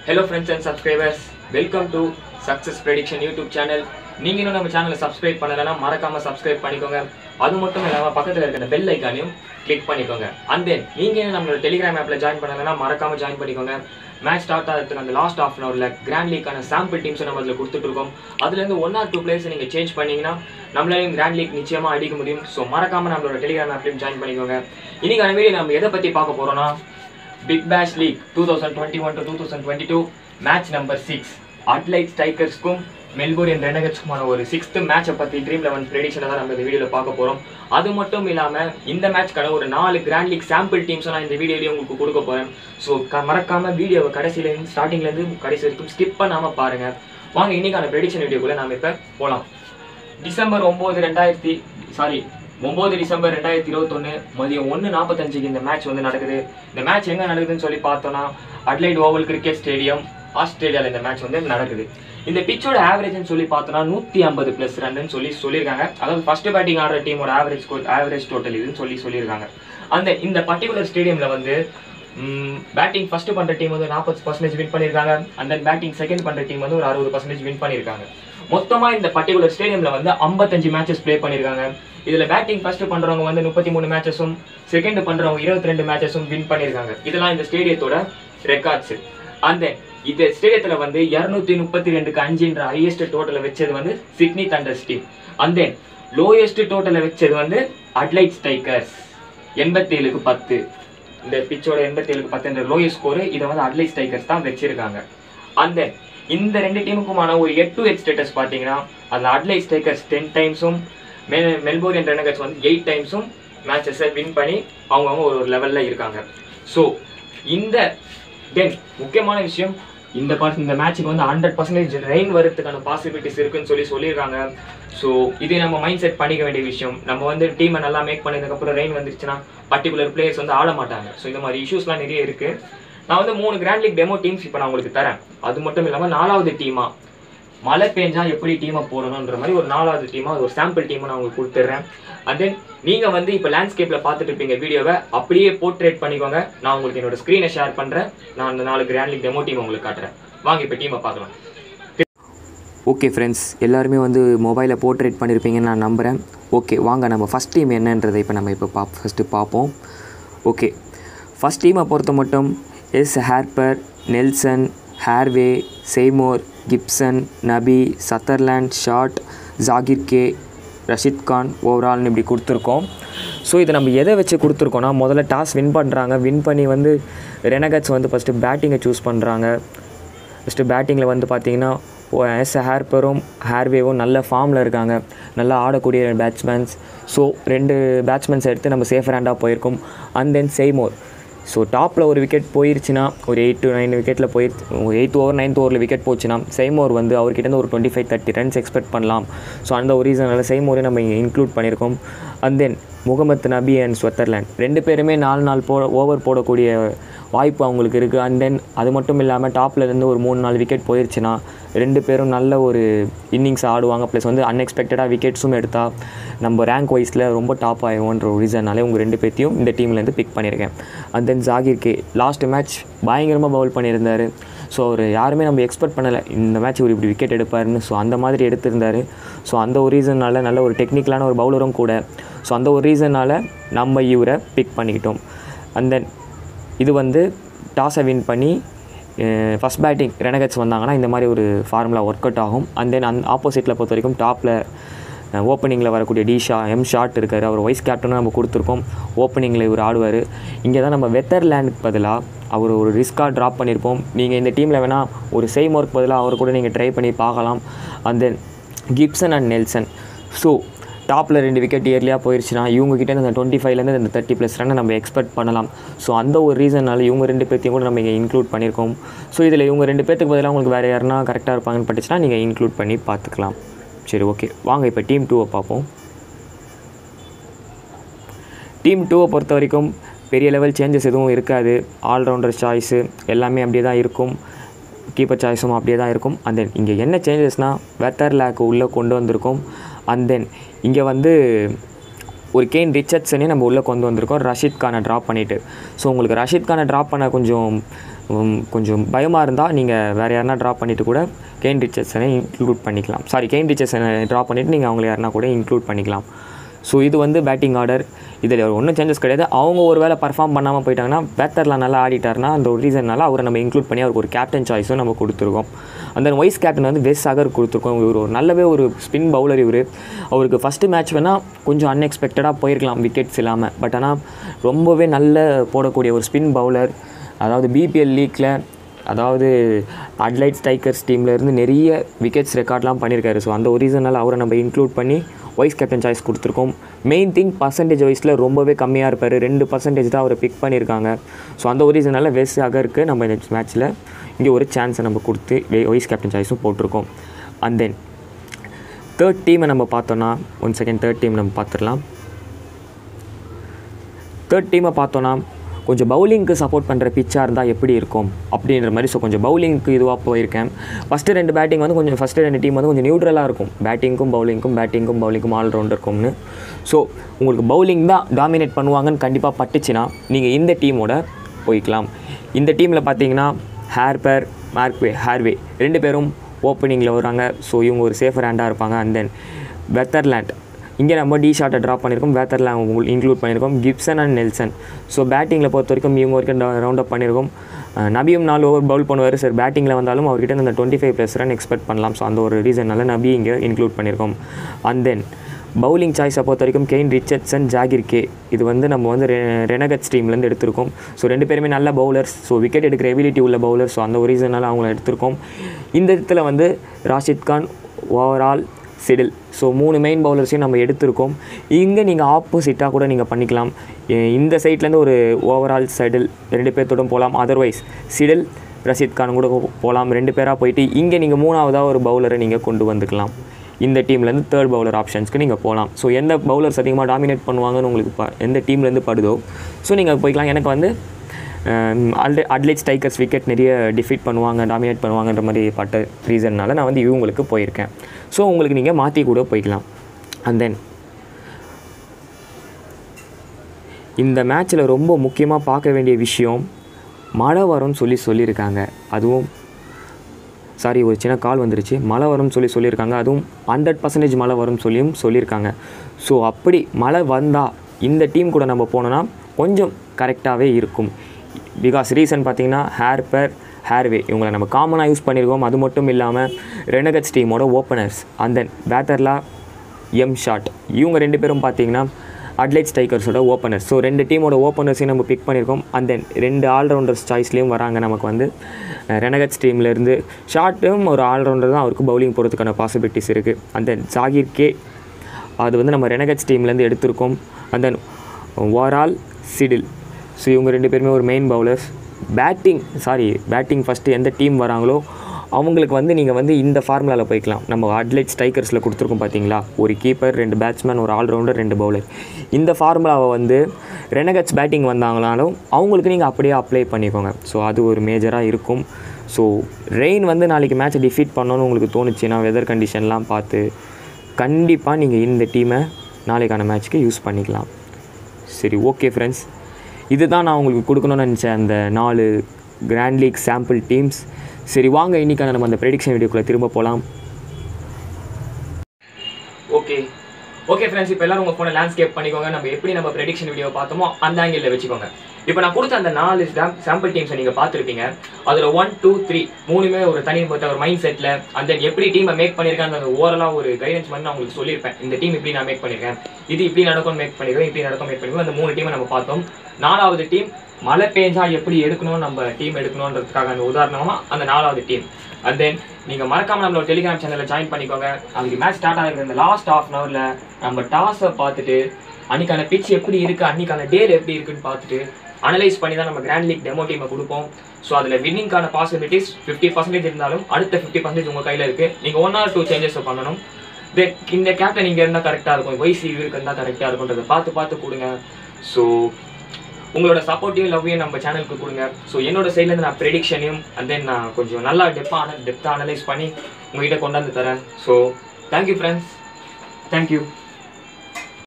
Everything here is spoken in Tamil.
hello friends and subscribers welcome to success prediction YouTube channel நீங்கள் இன்னும் நம்ம சேனலை சப்ஸ்கிரைப் பண்ணலைன்னா மறக்காமல் சப்ஸ்கிரைப் பண்ணிக்கோங்க அது மட்டும் இல்லாமல் பக்கத்தில் இருக்கிற பெல் ஐக்கானையும் கிளிக் பண்ணிக்கோங்க அண்ட் தென் நீங்கள் இன்னும் நம்மளோட டெலிகிராம் ஆப்பில் ஜாயின் பண்ணலைன்னா மறக்காமல் ஜாயின் பண்ணிக்கோங்க மேட்ச் ஸ்டார்ட் ஆகிறதுக்கு அந்த லாஸ்ட் ஆஃப் அன் ஹவரில் கிராண்ட் லீக்கான சாம்பிள் டீம்ஸை நம்ம அதில் கொடுத்துட்ருக்கோம் அதுலேருந்து ஒன் ஆர் டூ பிளேயர்ஸ் நீங்கள் சேஞ்ச் பண்ணீங்கன்னா நம்மளாலையும் கிராண்ட் லீக் நிச்சயமாக அடிக்க முடியும் ஸோ மறக்காமல் நம்மளோட டெலிகிராம் ஆப்லையும் ஜாயின் பண்ணிக்கோங்க இன்னைக்கான வீடியோ நம்ம எதை பற்றி பார்க்க போகிறோம்னா big bash league two thousand twenty one to two thousand twenty two match number six Adelaide ஸ்ட்ரைக்கர்ஸ்க்கும் மெல்போர்ன் ரெனகட்ஸ்க்குமான ஒரு சிக்ஸ்த் மேட்சை பற்றி ட்ரீம் லெவன் ப்ரெடிக்ஷனை தான் நம்ம இந்த வீடியோவில் பார்க்க போகிறோம் அது மட்டும் இல்லாமல் இந்த மேட்ச்க்கான ஒரு நாலு கிராண்ட் லீக் சாம்பிள் டீம்ஸை நான் இந்த வீடியோலேயே உங்களுக்கு கொடுக்க போகிறேன் ஸோ க மறக்காமல் வீடியோவை கடைசியிலேருந்து ஸ்டார்டிங்லேருந்து கடைசி வரைக்கும் ஸ்கிப் பண்ணாமல் பாருங்கள் வாங்க இன்னைக்கான ப்ரெடிக்ஷன் வீடியோக்குள்ளே நாம் இப்போ போகலாம் டிசம்பர் ஒம்பது ரெண்டாயிரத்தி சாரி ஒம்பது டிசம்பர் ரெண்டாயிரத்தி இருபத்தொன்று மதியம் ஒன்று நாற்பத்தஞ்சுக்கு இந்த மேட்ச் வந்து நடக்குது இந்த மேட்ச் எங்கே நடக்குதுன்னு சொல்லி பார்த்தோன்னா அட்லைட் ஓவல் கிரிக்கெட் ஸ்டேடியம் ஆஸ்திரேலியாவில் இந்த மேட்ச் வந்து நடக்குது இந்த பிச்சோட ஆவரேஜ்னு சொல்லி பார்த்தோன்னா நூற்றி ஐம்பது ப்ளஸ் ரன்னு சொல்லி சொல்லியிருக்காங்க அதாவது ஃபர்ஸ்ட் பேட்டிங் ஆடுற டீமோட ஆவரேஜ் ஸ்கோர் ஆவரேஜ் டோட்டல் இதுன்னு சொல்லி சொல்லியிருக்காங்க அந்த இந்த பர்டிகுலர் ஸ்டேடியமில் வந்து பேட்டிங் ஃபர்ஸ்ட் பண்ணுற டீம் வந்து நாற்பது பர்சன்டேஜ் வின் பண்ணியிருக்காங்க அண்ட் தென் பேட்டிங் செகண்ட் பண்ணுற டீம் வந்து ஒரு அறுபது பர்சன்டேஜ் வின் பண்ணியிருக்காங்க மொத்தமாக இந்த பர்டிகுலர் ஸ்டேடியமில் வந்து ஐம்பத்தஞ்சு மேட்சஸ் ப்ளே பண்ணியிருக்காங்க இதில் பேட்டிங் ஃபர்ஸ்ட் பண்ணுறவங்க வந்து முப்பத்தி மூணு மேட்சஸும் செகண்ட் பண்ணுறவங்க இருபத்தி ரெண்டு மேட்சஸும் வின் பண்ணியிருக்காங்க இதெல்லாம் இந்த ஸ்டேடியத்தோட ரெக்கார்ட்ஸ் அந்த இந்த ஸ்டேடியத்தில் வந்து இரநூத்தி முப்பத்தி ரெண்டுக்கு அஞ்சுன்ற ஹையஸ்ட் டோட்டலை வச்சது வந்து Sydney Thunders team and then lowest டோட்டலை வச்சது வந்து அட்லைட் ஸ்ட்ரைக்கர்ஸ் எண்பத்தேழுக்கு பத்து இந்த பிச்சோட எண்பத்தேழுக்கு பத்துன்ற லோயஸ்ட் ஸ்கோரு இதை வந்து அட்லைட் ஸ்ட்ரைக்கர்ஸ் தான் வச்சிருக்காங்க அண்ட் தென் இந்த ரெண்டு டீமுக்குமான ஒரு எட் டு எட் ஸ்டேட்டஸ் பார்த்தீங்கன்னா அதில் அட்லைட் ஸ்ட்ரைக்கர்ஸ் டென் டைம்ஸும் மெ மெல்போர்ன் ரெனகர்ஸ் வந்து எயிட் டைம்ஸும் மேட்சஸை வின் பண்ணி அவங்கவுங்க ஒரு ஒரு லெவலில் இருக்காங்க ஸோ இந்த தென் முக்கியமான விஷயம் இந்த பர்ஸ் இந்த மேட்ச்சுக்கு வந்து ஹண்ட்ரட் பர்சன்டேஜ் ரெயின் வரதுக்கான பாசிபிலிட்டிஸ் இருக்குன்னு சொல்லி சொல்லியிருக்காங்க ஸோ இதே நம்ம மைண்ட் செட் பண்ணிக்க வேண்டிய விஷயம் நம்ம வந்து டீமை நல்லா மேக் பண்ணதுக்கப்புறம் ரெயின் வந்துருச்சுன்னா பர்டிகுலர் பிளேயர்ஸ் வந்து ஆட மாட்டாங்க ஸோ இந்த மாதிரி இஷ்யூஸ்லாம் நிறைய இருக்குது நான் வந்து மூணு கிராண்ட் லீக் டெமோ டீம்ஸ் இப்போ நான் உங்களுக்கு தரேன் அது மட்டும் இல்லாமல் நாலாவது டீமாக மழை பெஞ்சா எப்படி டீமை போடணுன்ற மாதிரி ஒரு நாலாவது டீமாக ஒரு சாம்பிள் டீமை நான் உங்களுக்கு கொடுத்துட்றேன் அண்ட் தென் நீங்கள் வந்து இப்போ லேண்ட்ஸ்கேப்பில் பார்த்துட்டு இருப்பீங்க வீடியோவை அப்படியே போர்ட்ரேட் பண்ணிக்கோங்க நான் உங்களுக்கு என்னோட ஸ்க்ரீனை ஷேர் பண்ணுறேன் நான் அந்த நாலு கிராண்ட் லீக் டெமோ டீம் உங்களுக்கு காட்டுறேன் வாங்க இப்போ டீமை பார்க்கலாம் ஓகே ஃப்ரெண்ட்ஸ் எல்லாருமே வந்து மொபைலை போர்ட்ரேட் பண்ணியிருப்பீங்கன்னு நான் நம்புகிறேன் ஓகே வாங்க நம்ம ஃபஸ்ட் டீம் என்னன்றதை இப்போ நம்ம இப்போ பா ஃபஸ்ட்டு பார்ப்போம் ஓகே ஃபஸ்ட் டீமை பொறுத்த மட்டும் எஸ் Harper Nelson Harvey Seymour Gibson Nabi Sutherland Short Zahir K Rashid Khan ஓவரால்னு இப்படி கொடுத்துருக்கோம் ஸோ இதை நம்ம எதை வச்சு கொடுத்துருக்கோன்னா முதல்ல டாஸ் வின் பண்ணுறாங்க வின் பண்ணி வந்து ரெனகட்ஸ் வந்து ஃபஸ்ட்டு பேட்டிங்கை சூஸ் பண்ணுறாங்க ஃபஸ்ட்டு பேட்டிங்கில் வந்து பார்த்தீங்கன்னா எஸ் ஹேர்பரும் ஹேர்வேவும் நல்ல ஃபார்மில் இருக்காங்க நல்லா ஆடக்கூடிய பேட்ஸ்மேன்ஸ் ஸோ ரெண்டு பேட்ஸ்மேன்ஸ் எடுத்து நம்ம சேஃப் ஹேண்டாக போயிருக்கோம் அண்ட் தென் செய்மோர் ஸோ டாப்பில் ஒரு விக்கெட் போயிருச்சுன்னா ஒரு எயிட் டு நைன் விக்கெட்டில் போயிடுச்சு எயித் ஓவர் நைன்த் ஓவரில் விக்கெட் போச்சுன்னா செய்மோர் வந்து அவர்கிட்ட ஒரு twenty five thirty runs expect பண்ணலாம் ஸோ அந்த ஒரு ரீசனால் செய்மோரே நம்ம இங்கே இன்க்ளூட் பண்ணியிருக்கோம் அண்ட் தென் முகமது நபி அண்ட் ஸ்வத்தர்லேண்ட் ரெண்டு பேருமே நாலு நாள் போ ஓவர் போடக்கூடிய வாய்ப்பு அவங்களுக்கு இருக்குது அண்ட் தென் அது மட்டும் இல்லாமல் டாப்பில் இருந்து ஒரு மூணு நாலு விக்கெட் போயிடுச்சுன்னா ரெண்டு பேரும் நல்ல ஒரு இன்னிங்ஸ் ஆடுவாங்க ப்ளஸ் வந்து அன்எக்ஸ்பெக்டடாக விக்கெட்ஸும் எடுத்தால் நம்ம ரேங்க் வைஸில் ரொம்ப டாப் ஆகிடுவோன்ற ஒரு ரீசனாலே உங்கள் ரெண்டு பேர்த்தையும் இந்த டீம்லேருந்து பிக் பண்ணியிருக்கேன் and then Zahir K last match பயங்கரமாக பவுல் பண்ணியிருந்தார் ஸோ அவர் யாருமே நம்ம எக்ஸ்பெக்ட் பண்ணலை இந்த மேட்ச் ஒரு இப்படி விக்கெட் எடுப்பாருன்னு ஸோ அந்த மாதிரி எடுத்திருந்தார் ஸோ அந்த ஒரு ரீசனால் நல்ல ஒரு டெக்னிக்கலான ஒரு பவுலரும் கூட ஸோ அந்த ஒரு ரீசனால் நம்ம இவரை பிக் பண்ணிக்கிட்டோம் அண்ட் தென் இது வந்து டாஸை வின் பண்ணி ஃபஸ்ட் பேட்டிங் ரெனகட்ஸ் வந்தாங்கன்னா இந்த மாதிரி ஒரு ஃபார்முலா ஒர்க் அவுட் ஆகும் அண்ட் தென் அந் ஆப்போசிட்டில் பொறுத்த வரைக்கும் டாப்பில் ஓப்பனிங்கில் வரக்கூடிய டிஷா எம் ஷாட் இருக்கார் அவர் வைஸ் கேப்டனும் நம்ம கொடுத்துருக்கோம் ஓப்பனிங்கில் இவர் ஆடுவார் இங்கே தான் நம்ம வெத்தர்லேண்டுக்கு பதிலாக அவர் ஒரு ரிஸ்க்காக ட்ராப் பண்ணியிருப்போம் நீங்கள் இந்த டீமில் வேணால் ஒரு சேம் ஒர்க் பதிலாக அவர் கூட நீங்கள் ட்ரை பண்ணி பார்க்கலாம் and then Gibson and Nelson so டாப்பில் ரெண்டு விக்கெட் இயர்லியாக போயிடுச்சுன்னா இவங்ககிட்ட இந்த டுவெண்ட்டி ஃபைவ்லேருந்து இந்த தேர்ட்டி ப்ளஸ் ரன்னை நம்ம எக்ஸ்பெக்ட் பண்ணலாம் ஸோ அந்த ஒரு ரீசனால் இவங்க ரெண்டு பேர்த்தையும் கூட நம்ம இங்கே இன்க்ளூட் பண்ணியிருக்கோம் ஸோ இதில் இவங்க ரெண்டு பேர்த்துக்கு பதிலாக உங்களுக்கு வேறு யாருன்னா கரெக்டாக இருப்பாங்கன்னு பட்டுச்சுன்னா நீங்கள் இன்க்ளூட் பண்ணி பார்த்துக்கலாம் சரி ஓகே வாங்க இப்போ டீம் டூவை பார்ப்போம் டீம் டூவை பொறுத்த வரைக்கும் பெரிய லெவல் சேஞ்சஸ் எதுவும் இருக்காது ஆல்ரவுண்டர் சாய்ஸு எல்லாமே அப்படியே தான் இருக்கும் கீப்பர் சாய்ஸும் அப்படியே தான் இருக்கும் அண்ட் தென் இங்கே என்ன சேஞ்சஸ்னால் வெத்தர் லேக்கு உள்ளே கொண்டு வந்திருக்கோம் அண்ட் தென் இங்கே வந்து ஒரு கெயின் ரிச்சர்ட்ஸனே நம்ம உள்ளே கொண்டு வந்திருக்கோம் ரஷித் கானை ட்ராப் பண்ணிவிட்டு ஸோ உங்களுக்கு ரஷித் கானை ட்ராப் பண்ண கொஞ்சம் உம், கொஞ்சம் பயமாக இருந்தால் நீங்கள் வேறு யாருனா ட்ரா பண்ணிவிட்டு கூட கெயின் ரிச்சர்ஸனை இன்க்ளூட் பண்ணிக்கலாம் சாரி கெயின் ரிச்சர்ஸனை ட்ரா பண்ணிவிட்டு நீங்கள் அவங்கள யாருனா கூட இன்க்ளூட் பண்ணிக்கலாம் ஸோ இது வந்து பேட்டிங் ஆர்டர் இதில் ஒன்றும் சேஞ்சஸ் கிடையாது அவங்க ஒரு வேளை பர்ஃபார்ம் பண்ணாமல் போயிட்டாங்கன்னா பேட்டர்லாம் நல்லா ஆடிட்டார்னா அந்த ஒரு ரீசன்னால அவரை நம்ம இன்க்ளூட் பண்ணி அவருக்கு ஒரு கேப்டன் சாய்ஸும் நம்ம கொடுத்துருக்கோம் அந்த வைஸ் கேப்டன் வந்து வெஸ் சாகர் கொடுத்துருக்கோம் இவர் ஒரு நல்லாவே ஒரு ஸ்பின் பவுலர் இவர் அவருக்கு ஃபஸ்ட்டு மேட்ச் வேணால் கொஞ்சம் அன்எக்ஸ்பெக்டடாக போயிருக்கலாம் விக்கெட்ஸ் இல்லாமல் பட் ஆனால் ரொம்பவே நல்ல போடக்கூடிய ஒரு ஸ்பின் பவுலர் அதாவது பிபிஎல் லீக்கில் அதாவது அட்லைட் ஸ்ட்ரைக்கர்ஸ் இருந்து நிறைய விக்கெட்ஸ் ரெக்கார்ட்லாம் பண்ணியிருக்காரு ஸோ அந்த ஒரு ரீசனால் அவரை நம்ம இன்க்ளூட் பண்ணி வைஸ் கேப்டன் சாய்ஸ் கொடுத்துருக்கோம் மெயின் திங் பர்சன்டேஜ் வைஸில் ரொம்பவே கம்மியாக இருப்பார் ரெண்டு பர்சன்டேஜ் தான் அவரை பிக் பண்ணியிருக்காங்க ஸோ அந்த ஒரு ரீசனால் வெஸ் அகருக்கு நம்ம இந்த மேட்ச்சில் இங்கே ஒரு சான்ஸை நம்ம கொடுத்து வைஸ் கேப்டன் சாய்ஸும் போட்டிருக்கோம் அண்ட் தென் தேர்ட் டீமை நம்ம பார்த்தோன்னா ஒன் செகண்ட் தேர்ட் டீம் நம்ம பார்த்துடலாம் தேர்ட் டீமை பார்த்தோன்னா கொஞ்சம் பவுலிங்க்கு சப்போர்ட் பண்ணுற பிச்சாக இருந்தால் எப்படி இருக்கும் அப்படின்ற மாதிரி ஸோ கொஞ்சம் பவுலிங்க்கு இதுவாக போயிருக்கேன் ஃபஸ்ட்டு ரெண்டு பேட்டிங் வந்து கொஞ்சம் ஃபஸ்ட்டு ரெண்டு டீம் வந்து கொஞ்சம் நியூட்ரலாக இருக்கும் பேட்டிங்க்கும் பவுலிங்க்கும் பேட்டிங்க்கும் பவுலிங்க்கும் ஆல்ரவுண்டர் இருக்கும்னு ஸோ உங்களுக்கு பவுலிங் தான் டாமினேட் பண்ணுவாங்கன்னு கண்டிப்பாக பட்டுச்சுன்னா நீங்கள் இந்த டீமோட போய்க்கலாம் இந்த டீமில் பார்த்தீங்கன்னா ஹேர்பேர் மார்க்வே ஹேர்வே ரெண்டு பேரும் ஓப்பனிங்கில் வராங்க ஸோ இவங்க ஒரு சேஃபர் ஹேண்டாக இருப்பாங்க அண்ட் தென் வெத்தர்லேண்ட் இங்கே நம்ம டி ஷார்ட்டை ட்ராப் பண்ணியிருக்கோம் வேத்தர்லாம் இன்க்ளூட் பண்ணியிருக்கோம் கிப்சன் அண்ட் நெல்சன் ஸோ பேட்டிங்கில் பொறுத்த வரைக்கும் இவங்க வரைக்கும் ரவுண்ட் அப் பண்ணியிருக்கோம் அஹ் நபியும் நாலு ஓவர் பவுல் பண்ணுவார் சார் பேட்டிங்கில் வந்தாலும் அவர்கிட்ட அந்த twenty five plus run expect பண்ணலாம் ஸோ அந்த ஒரு ரீசனால நபி இங்கே இன்க்ளூட் பண்ணியிருக்கோம் அண்ட் தென் பவுலிங் சாய்ஸை பொறுத்த வரைக்கும் கெயின் ரிச்சர்ட்சன் ஜாகிர் கே இது வந்து நம்ம வந்து ரெனகட் ஸ்ட்ரீம்லேருந்து எடுத்திருக்கோம் ஸோ ரெண்டு பேருமே நல்ல பவுலர்ஸ் ஸோ விக்கெட் எடுக்கிற எபிலிட்டி உள்ள பவுலர் ஸோ அந்த ஒரு ரீசனால் அவங்கள எடுத்திருக்கோம் இந்த இடத்துல வந்து Rashid Khan overall Siddle so மூணு மெயின் பவுலர்ஸையும் நம்ம எடுத்திருக்கோம் இங்கே நீங்கள் ஆப்போசிட்டாக கூட நீங்கள் பண்ணிக்கலாம் எ- இந்த சைட்லேருந்து ஒரு ஓவரால் சைடில் ரெண்டு பேர்த்தோடும் போகலாம் அதர்வைஸ் சிடில் ரஷித் கான் கூட போ- போகலாம் ரெண்டு பேராக போயிட்டு இங்கே நீங்கள் மூணாவதாக ஒரு பவுலரை நீங்கள் கொண்டு வந்துக்கலாம் இந்த டீம்லேருந்து தேர்ட் பவுலர் ஆப்ஷன்ஸ்க்கு நீங்கள் போகலாம் ஸோ எந்த பவுலர்ஸ் அதிகமாக டாமினேட் பண்ணுவாங்கன்னு உங்களுக்கு ப எந்த டீம்லேருந்து படுதோ ஸோ நீங்கள் போய்க்கலாம் எனக்கு வந்து அல்ரெ அட்லைட் ஸ்ட்ரைக்கர்ஸ் விக்கெட் நிறைய டிஃபீட் பண்ணுவாங்க டாமினேட் பண்ணுவாங்கன்ற மாதிரி பட்ட ரீசன்னால நான் வந்து இவங்களுக்கு போயிருக்கேன் ஸோ உங்களுக்கு நீங்கள் மாற்றி கூட போய்க்கலாம் அண்ட் தென் இந்த மேட்ச்சில் ரொம்ப முக்கியமாக பார்க்க வேண்டிய விஷயம் மழை வரும்னு சொல்லி சொல்லியிருக்காங்க அதுவும் சாரி ஒரு சின்ன கால் வந்துருச்சு மழை வரும்னு சொல்லி சொல்லியிருக்காங்க அதுவும் ஹண்ட்ரட் பர்சன்டேஜ் மழை வரும்னு சொல்லியும் சொல்லியிருக்காங்க ஸோ அப்படி மழை வந்தால் இந்த டீம் கூட நம்ம போனோன்னா கொஞ்சம் கரெக்டாகவே இருக்கும் பிகாஸ் ரீசன் பார்த்தீங்கன்னா ஹேர்பர் ஹேர்வே இவங்களை நம்ம காமனாக யூஸ் பண்ணியிருக்கோம் அது மட்டும் இல்லாமல் ரெனகட்ஸ் டீமோட ஓப்பனர்ஸ் அண்ட் தென் பேட்டர்லா எம் ஷாட் இவங்க ரெண்டு பேரும் பார்த்தீங்கன்னா அட்லைட் ஸ்ட்ரைக்கர்ஸோட ஓப்பனர்ஸ் ஸோ ரெண்டு டீமோட ஓப்பனர்ஸையும் நம்ம பிக் பண்ணியிருக்கோம் அண்ட் தென் ரெண்டு ஆல்ரவுண்டர்ஸ் சாய்ஸ்லேயும் வராங்க நமக்கு வந்து ரெனகட்ஸ் டீம்லேருந்து ஷார்ட்டும் ஒரு ஆல்ரவுண்டர் தான் அவருக்கு பவுலிங் போகிறதுக்கான பாசிபிலிட்டிஸ் இருக்குது அண்ட் தென் ஜாகிர் கே அது வந்து நம்ம ரெனகட்ஸ் டீம்லேருந்து எடுத்திருக்கோம் and then overall Siddle so இவங்க ரெண்டு பேருமே ஒரு main bowlers batting sorry batting first எந்த டீம் வராங்களோ அவங்களுக்கு வந்து நீங்கள் வந்து இந்த ஃபார்முலாவில் போய்க்கலாம் நம்ம அட்லைட் ஸ்ட்ரைக்கர்ஸில் கொடுத்துருக்கோம் பார்த்தீங்களா ஒரு கீப்பர் ரெண்டு பேட்ஸ்மேன் ஒரு ஆல்ரவுண்டர் ரெண்டு பவுலர் இந்த ஃபார்முலாவை வந்து ரெனகட்ஸ் பேட்டிங் வந்தாங்களாலும் அவங்களுக்கு நீங்கள் அப்படியே அப்ளை பண்ணிக்கோங்க ஸோ அது ஒரு மேஜராக இருக்கும் ஸோ ரெயின் வந்து நாளைக்கு மேட்ச்சை டிஃபீட் பண்ணணும்னு உங்களுக்கு தோணுச்சுன்னா வெதர் கண்டிஷன்லாம் பார்த்து கண்டிப்பாக நீங்கள் இந்த டீமை நாளைக்கான மேட்ச்க்கு யூஸ் பண்ணிக்கலாம் சரி ஓகே ஃப்ரெண்ட்ஸ் இதுதான் நான் உங்களுக்கு கொடுக்கணும்னு நினச்சேன் அந்த நாலு கிராண்ட் லீக் சாம்பிள் டீம்ஸ் சரி வாங்க இன்றைக்கான நம்ம அந்த ப்ரெடிக்ஷன் வீடியோக்குள்ளே திரும்ப போகலாம் ஓகே ஓகே ஃப்ரெண்ட்ஸ் இப்போ எல்லாரும் உங்க ஃபோனை லேண்ட்ஸ்கேப் பண்ணிக்கோங்க நம்ம எப்படி நம்ம ப்ரெடிக்ஷன் வீடியோ பார்த்தோமோ அந்த ஆங்கிளில் வச்சுக்கோங்க இப்போ நான் கொடுத்த அந்த நாலு சாம்பிள் டீம்ஸை நீங்கள் பார்த்துருப்பீங்க அதில் ஒன் டூ த்ரீ மூணுமே ஒரு தனிப்பட்ட ஒரு மைண்ட் செட்டில் அந்த எப்படி டீமை மேக் பண்ணியிருக்கேன் அந்த ஓவரலாக ஒரு கைடன்ஸ் பண்ணி நான் உங்களுக்கு சொல்லியிருப்பேன் இந்த டீம் இப்படி நான் மேக் பண்ணியிருக்கேன் இது இப்படி நடக்கும் மேக் பண்ணிருக்கேன் இப்படி நடக்கும் மேக் பண்ணிருக்கோம் அந்த மூணு டீமை நம்ம பார்த்தோம் நாலாவது டீம் மழை பெஞ்சா எப்படி எடுக்கணும் நம்ம டீம் எடுக்கணுன்றதுக்காக அந்த உதாரணமாக அந்த நாலாவது டீம் அண்ட் தென் நீங்கள் மறக்காம நம்மளோட டெலிகிராம் சேனலில் ஜாயின் பண்ணிக்கோங்க அன்றைக்கி மேட்ச் ஸ்டார்ட் ஆகிருக்கிற இந்த லாஸ்ட் ஹாஃப் அன் ஹவரில் நம்ம டாஸை பார்த்துட்டு அன்னைக்கான பிச் எப்படி இருக்குது அன்னைக்கான டேல் எப்படி இருக்குன்னு பார்த்துட்டு அனலைஸ் பண்ணி தான் நம்ம கிராண்ட் லீக் டெமோ டீமை கொடுப்போம் ஸோ அதில் வின்னிங்கான பாசிபிலிட்டிஸ் ஃபிஃப்டி பர்சன்டேஜ் இருந்தாலும் அடுத்த ஃபிஃப்டி பர்சன்டேஜ் உங்கள் கையில் இருக்குது நீங்கள் ஒன் ஆர் டூ சேஞ்சஸ் பண்ணணும் தென் இந்த கேப்டன் இங்கே இருந்தால் கரெக்டாக இருக்கும் வயசு இவருக்கு இருந்தால் கரெக்டாக இருக்கும்ன்றதை பார்த்து பார்த்து கொடுங்க ஸோ உங்களோட சப்போர்ட்டையும் லவ்வையும் நம்ம சேனலுக்கு கொடுங்க ஸோ என்னோட சைட்லேருந்து நான் ப்ரெடிக்ஷனையும் அண்ட் தென் நான் கொஞ்சம் நல்லா டெப்பாக டெப்த்தாக அனலைஸ் பண்ணி உங்ககிட்ட கொண்டாந்து தரேன் ஸோ தேங்க்யூ ஃப்ரெண்ட்ஸ் தேங்க்யூ